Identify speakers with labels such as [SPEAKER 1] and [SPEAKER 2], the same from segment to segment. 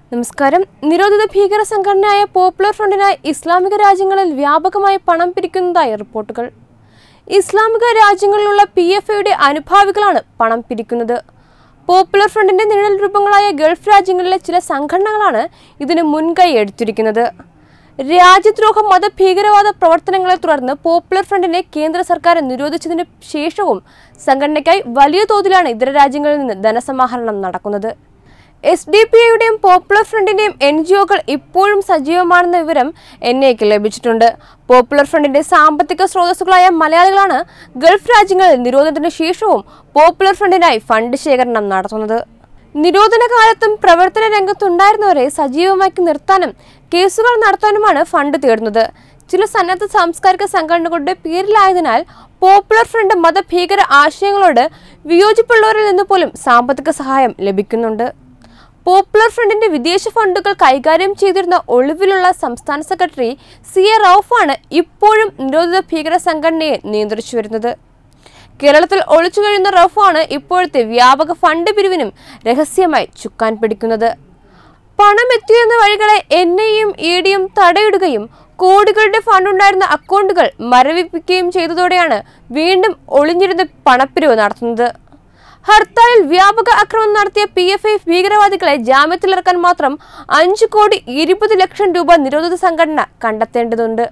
[SPEAKER 1] നമസ്കാരം നിരോധിത ഭീകര സംഘടനയായ പോപ്പുലർ ഫ്രണ്ടിനായി ഇസ്ലാമിക രാജ്യങ്ങളിൽ വ്യാപകമായി പണം പിരിക്കുന്നതായി റിപ്പോർട്ടുകൾ ഇസ്ലാമിക രാജ്യങ്ങളിലുള്ള പി എഫ് ഐയുടെ അനുഭാവികളാണ് പണം പിരിക്കുന്നത് പോപ്പുലർ ഫ്രണ്ടിന്റെ നിഴൽ രൂപങ്ങളായ ഗൾഫ് രാജ്യങ്ങളിലെ ചില സംഘടനകളാണ് ഇതിന് മുൻകൈ എടുത്തിരിക്കുന്നത് രാജ്യദ്രോഹ മത ഭീകരവാദ പ്രവർത്തനങ്ങളെ തുടർന്ന് പോപ്പുലർ ഫ്രണ്ടിനെ കേന്ദ്ര സർക്കാർ നിരോധിച്ചതിന് ശേഷവും സംഘടനയ്ക്കായി വലിയ തോതിലാണ് ഇതര രാജ്യങ്ങളിൽ നിന്ന് ധനസമാഹരണം നടക്കുന്നത് എസ് ഡി പി ഐയുടെയും പോപ്പുലർ ഫ്രണ്ടിന്റെയും എൻ ജി ഒകൾ ഇപ്പോഴും സജീവമാണെന്ന വിവരം എൻ ഐക്ക് ലഭിച്ചിട്ടുണ്ട് പോപ്പുലർ ഫ്രണ്ടിന്റെ സാമ്പത്തിക സ്രോതസ്സുകളായ മലയാളികളാണ് ഗൾഫ് രാജ്യങ്ങളിൽ നിരോധനത്തിന് ശേഷവും പോപ്പുലർ ഫ്രണ്ടിനായി ഫണ്ട് ശേഖരണം നടത്തുന്നത് നിരോധന കാലത്തും പ്രവർത്തന രംഗത്തുണ്ടായിരുന്നവരെ സജീവമാക്കി നിർത്താനും കേസുകൾ നടത്താനുമാണ് ഫണ്ട് തേടുന്നത് ചില സന്നദ്ധ സാംസ്കാരിക സംഘടനകളുടെ പേരിലായതിനാൽ പോപ്പുലർ ഫ്രണ്ട് മതഭീകര ആശയങ്ങളോട് വിയോജിപ്പുള്ളവരിൽ നിന്ന് പോലും സാമ്പത്തിക സഹായം ലഭിക്കുന്നുണ്ട് പോപ്പുലർ ഫ്രണ്ടിന്റെ വിദേശ ഫണ്ടുകൾ കൈകാര്യം ചെയ്തിരുന്ന ഒളിവിലുള്ള സംസ്ഥാന സെക്രട്ടറി സി എ റൌഫാണ് ഇപ്പോഴും നിരോധിത ഭീകര സംഘടനയെ നിയന്ത്രിച്ചു വരുന്നത് കേരളത്തിൽ ഒളിച്ചു കഴിയുന്ന റൌഫാണ് ഇപ്പോഴത്തെ വ്യാപക ഫണ്ട് പിരിവിനും രഹസ്യമായി ചുക്കാൻ പിടിക്കുന്നത് പണം എത്തിയിരുന്ന വഴികളെ എൻ ഐയും ഇ ഡിയും തടയിടുകയും കോടികളുടെ ഫണ്ടുണ്ടായിരുന്ന അക്കൗണ്ടുകൾ മരവിപ്പിക്കുകയും ചെയ്തതോടെയാണ് വീണ്ടും ഒളിഞ്ഞിരുന്ന പണപ്പിരിവ് നടത്തുന്നത് ഹർത്താലിൽ വ്യാപക ആക്രമണം നടത്തിയ പി എഫ് ഐ ഭീകരവാദികളെ ജാമ്യത്തിലിറക്കാൻ മാത്രം അഞ്ചു കോടി ഇരുപത് ലക്ഷം രൂപ നിരോധിത സംഘടന കണ്ടെത്തേണ്ടതുണ്ട്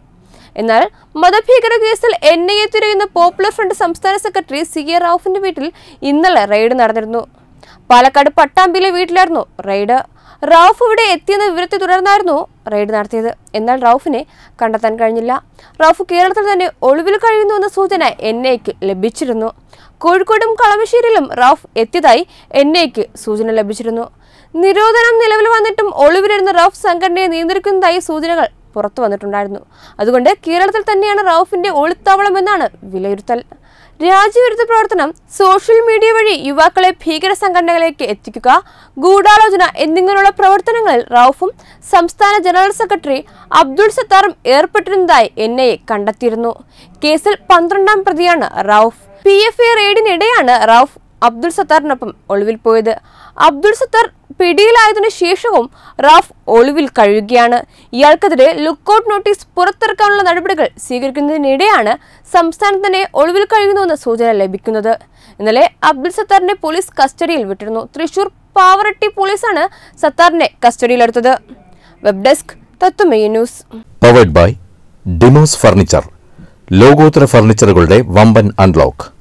[SPEAKER 1] എന്നാൽ മതഭീകര കേസിൽ എൻ ഐ എ തിരയുന്ന പോപ്പുലർ ഫ്രണ്ട് സംസ്ഥാന സെക്രട്ടറി സി എ റാവുഫിന്റെ വീട്ടിൽ ഇന്നലെ റെയ്ഡ് നടന്നിരുന്നു പാലക്കാട് പട്ടാമ്പിയിലെ വീട്ടിലായിരുന്നു റെയ്ഡ് റൌഫ് ഇവിടെ എത്തിയെന്ന വിവരത്തെ തുടർന്നായിരുന്നു റെയ്ഡ് നടത്തിയത് എന്നാൽ റൌഫിനെ കണ്ടെത്താൻ കഴിഞ്ഞില്ല റൌഫ് കേരളത്തിൽ തന്നെ ഒളിവിൽ കഴിയുന്നുവെന്ന സൂചന എൻ ഐക്ക് ലഭിച്ചിരുന്നു കോഴിക്കോടും കളമശ്ശേരിയിലും റൌഫ് എത്തിയതായി എൻ ഐക്ക് സൂചന ലഭിച്ചിരുന്നു നിരോധനം നിലവിൽ വന്നിട്ടും ഒളിവിലിരുന്ന റൌഫ് സംഘടനയെ നിയന്ത്രിക്കുന്നതായി സൂചനകൾ പുറത്തു വന്നിട്ടുണ്ടായിരുന്നു അതുകൊണ്ട് കേരളത്തിൽ തന്നെയാണ് റൌഫിന്റെ ഒളിത്താവളം എന്നാണ് വിലയിരുത്തൽ രാജ്യവിരുദ്ധ പ്രവർത്തനം സോഷ്യൽ മീഡിയ വഴി യുവാക്കളെ ഭീകര സംഘടനകളിലേക്ക് എത്തിക്കുക ഗൂഢാലോചന എന്നിങ്ങനെയുള്ള പ്രവർത്തനങ്ങളിൽ റൌഫും സംസ്ഥാന ജനറൽ സെക്രട്ടറി അബ്ദുൾ സത്താറും ഏർപ്പെട്ടിരുന്നതായി എൻ ഐ എ കണ്ടെത്തിയിരുന്നു കേസിൽ പന്ത്രണ്ടാം പ്രതിയാണ് റൌഫ് പി എഫ് എ റെയ്ഡിനിടെയാണ് റൌഫ് അബ്ദുൾ സത്താറിനൊപ്പം ഒളിവിൽ പോയത് അബ്ദുൾ സത്താർ പിടിയിലായതിനു ശേഷവും റാഫ് ഒളിവിൽ കഴിയുകയാണ് ഇയാൾക്കെതിരെ ലുക്കൌട്ട് നോട്ടീസ് പുറത്തിറക്കാനുള്ള നടപടികൾ സ്വീകരിക്കുന്നതിനിടെയാണ് സംസ്ഥാനത്തിനെ ഒളിവിൽ കഴിയുന്നുവെന്ന സൂചന ലഭിക്കുന്നത് ഇന്നലെ അബ്ദുൾ സത്താറിനെ പോലീസ് കസ്റ്റഡിയിൽ വിട്ടിരുന്നു തൃശൂർ പാവറട്ടി പോലീസാണ് സത്താറിനെ കസ്റ്റഡിയിലെടുത്തത് web desk Tatwamayi news
[SPEAKER 2] powered by Demos furniture ലോകോത്തര ഫർണിച്ചറുകളുടെ വമ്പൻ അൺലോക്ക്